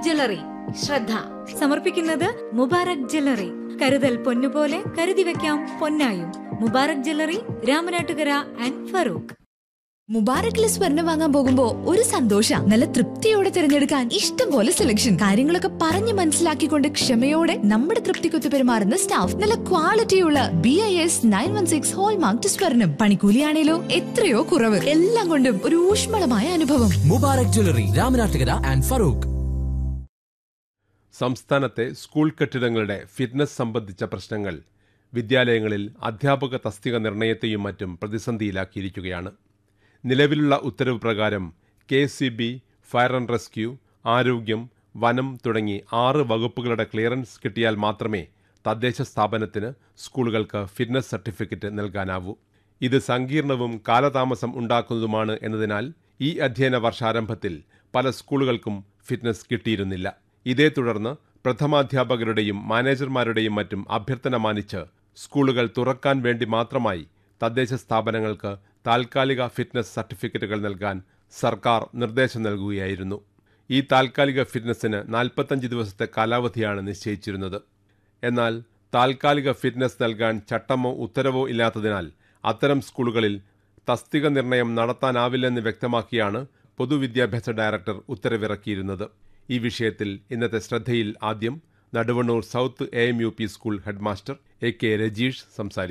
jewellery ശ്രദ്ധ സമർപ്പിക്കുന്നത് Mubarak jewellery കരുതൽ പൊന്നുപോലെ കരുതി വെക്കാം പൊന്നായും മുബാറക് ജ്വല്ലറി രാമനാട്ടുകര ആൻഡ് ഫറൂഖ് മുബാറക്കിലെ സ്വർണം വാങ്ങാൻ പോകുമ്പോ ഒരു സന്തോഷ നല്ല തൃപ്തിയോടെ തിരഞ്ഞെടുക്കാൻ ഇഷ്ടം പോലെ സെലക്ഷൻ കാര്യങ്ങളൊക്കെ പറഞ്ഞു മനസ്സിലാക്കിക്കൊണ്ട് ക്ഷമയോടെ നമ്മുടെ തൃപ്തിക്കൊത്ത് പെരുമാറുന്ന സ്റ്റാഫ് നല്ല ക്വാളിറ്റിയുള്ള B I S nine one six hallmark സ്വർണം പണിക്കൂലിയാണേലോ എത്രയോ കുറവ് എല്ലാം കൊണ്ടും ഒരു ഊഷ്മളമായ അനുഭവം മുബാറക് ജ്വല്ലറി രാമനാട്ടുകര ആൻഡ് ഫറൂഖ് സംസ്ഥാനത്തെ സ്കൂൾ കെട്ടിടങ്ങളുടെ ഫിറ്റ്നസ് സംബന്ധിച്ച പ്രശ്നങ്ങൾ വിദ്യാലയങ്ങളിൽ അധ്യാപക തസ്തിക നിർണയത്തെയും മറ്റും പ്രതിസന്ധിയിലാക്കിയിരിക്കുകയാണ് നിലവിലുള്ള ഉത്തരവ് പ്രകാരം K C B fire and rescue ആരോഗ്യം വനം തുടങ്ങി ആറ് വകുപ്പുകളുടെ ക്ലിയറൻസ് കിട്ടിയാൽ മാത്രമേ തദ്ദേശ സ്ഥാപനത്തിന് സ്കൂളുകൾക്ക് ഫിറ്റ്നസ് സർട്ടിഫിക്കറ്റ് നൽകാനാവൂ ഇത് സങ്കീർണവും കാലതാമസം ഉണ്ടാക്കുന്നതുമാണ് എന്നതിനാൽ ഈ അധ്യയന വർഷാരംഭത്തിൽ പല സ്കൂളുകൾക്കും ഫിറ്റ്നസ് കിട്ടിയിരുന്നില്ല ഇതേ തുടർന്ന് പ്രഥമാധ്യാപകരുടെയും മാനേജർമാരുടെയും മറ്റും അഭ്യർത്ഥന മാനിച്ച് സ്കൂളുകൾ തുറക്കാൻ വേണ്ടി മാത്രമായി തദ്ദേശ സ്ഥാപനങ്ങൾക്ക് താൽക്കാലിക ഫിറ്റ്നസ് സർട്ടിഫിക്കറ്റുകൾ നൽകാൻ സർക്കാർ നിർദ്ദേശം നൽകുകയായിരുന്നു ഈ താൽക്കാലിക ഫിറ്റ്നസിന് നാൽപ്പത്തഞ്ച് ദിവസത്തെ കാലാവധിയാണ് നിശ്ചയിച്ചിരുന്നത് എന്നാൽ താൽക്കാലിക ഫിറ്റ്നസ് നൽകാൻ ചട്ടമോ ഉത്തരവോ ഇല്ലാത്തതിനാൽ അത്തരം സ്കൂളുകളിൽ തസ്തിക നിർണയം നടത്താനാവില്ലെന്ന് വ്യക്തമാക്കിയാണ് പൊതുവിദ്യാഭ്യാസ ഡയറക്ടർ ഉത്തരവിറക്കിയിരുന്നത് ഈ വിഷയത്തിൽ ഇന്നത്തെ ശ്രദ്ധയിൽ ആദ്യം Naduvannur south A M U P school headmaster A K Rajeesh സംസാരിക്കും